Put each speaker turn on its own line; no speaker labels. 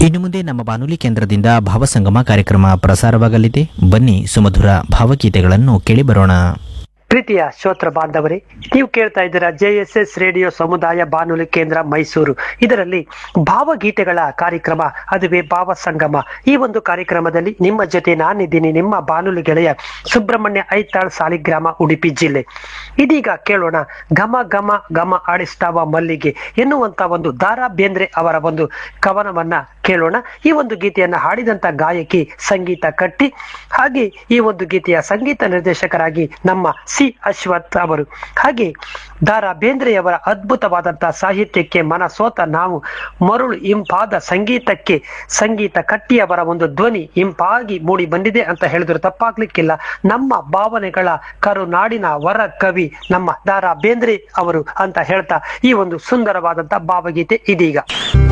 ಇನ್ನು ಮುಂದೆ ನಮ್ಮ ಬಾನುಲಿ ಕೇಂದ್ರದಿಂದ ಭಾವಸಂಗಮ ಕಾರ್ಯಕ್ರಮ ಪ್ರಸಾರವಾಗಲಿದೆ ಬನ್ನಿ ಸುಮಧುರ ಭಾವಗೀತೆಗಳನ್ನು ಕೇಳಿಬರೋಣ
ಪ್ರೀತಿಯ ಶ್ರೋತ್ರ ಬಾಂಧವರೇ ನೀವು ಕೇಳ್ತಾ ಇದ್ದೀರಾ ಜೆ ಎಸ್ ಎಸ್ ರೇಡಿಯೋ ಸಮುದಾಯ ಬಾನುಲಿ ಕೇಂದ್ರ ಮೈಸೂರು ಇದರಲ್ಲಿ ಭಾವಗೀತೆಗಳ ಕಾರ್ಯಕ್ರಮ ಅದುವೇ ಭಾವ ಸಂಗಮ ಈ ಒಂದು ಕಾರ್ಯಕ್ರಮದಲ್ಲಿ ನಿಮ್ಮ ಜೊತೆ ನಾನಿದ್ದೀನಿ ನಿಮ್ಮ ಬಾನುಲಿ ಗೆಳೆಯ ಸುಬ್ರಹ್ಮಣ್ಯ ಐತಾಳ್ ಸಾಲಿಗ್ರಾಮ ಉಡುಪಿ ಜಿಲ್ಲೆ ಇದೀಗ ಕೇಳೋಣ ಘಮ ಘಮ ಘಮ ಆಡಿಸ್ತಾವ ಮಲ್ಲಿಗೆ ಎನ್ನುವಂತ ಒಂದು ದಾರಾ ಬೇಂದ್ರೆ ಅವರ ಒಂದು ಕವನವನ್ನ ಕೇಳೋಣ ಈ ಒಂದು ಗೀತೆಯನ್ನ ಹಾಡಿದಂತ ಗಾಯಕಿ ಸಂಗೀತ ಕಟ್ಟಿ ಹಾಗೆ ಈ ಒಂದು ಗೀತೆಯ ಸಂಗೀತ ನಿರ್ದೇಶಕರಾಗಿ ನಮ್ಮ ಸಿ ಅಶ್ವಥ್ ಅವರು ಹಾಗೆ ದಾರಾ ಬೇಂದ್ರೆಯವರ ಅದ್ಭುತವಾದಂತಹ ಸಾಹಿತ್ಯಕ್ಕೆ ಮನ ಸೋತ ನಾವು ಮರುಳು ಇಂಪಾದ ಸಂಗೀತಕ್ಕೆ ಸಂಗೀತ ಕಟ್ಟಿಯವರ ಒಂದು ಧ್ವನಿ ಇಂಪಾಗಿ ಮೂಡಿ ಬಂದಿದೆ ಅಂತ ಹೇಳಿದ್ರು ತಪ್ಪಾಗ್ಲಿಕ್ಕಿಲ್ಲ ನಮ್ಮ ಭಾವನೆಗಳ ಕರುನಾಡಿನ ವರ ಕವಿ ನಮ್ಮ ದಾರಾ ಬೇಂದ್ರೆ ಅವರು ಅಂತ ಹೇಳ್ತಾ ಈ ಒಂದು ಸುಂದರವಾದಂತಹ ಭಾವಗೀತೆ ಇದೀಗ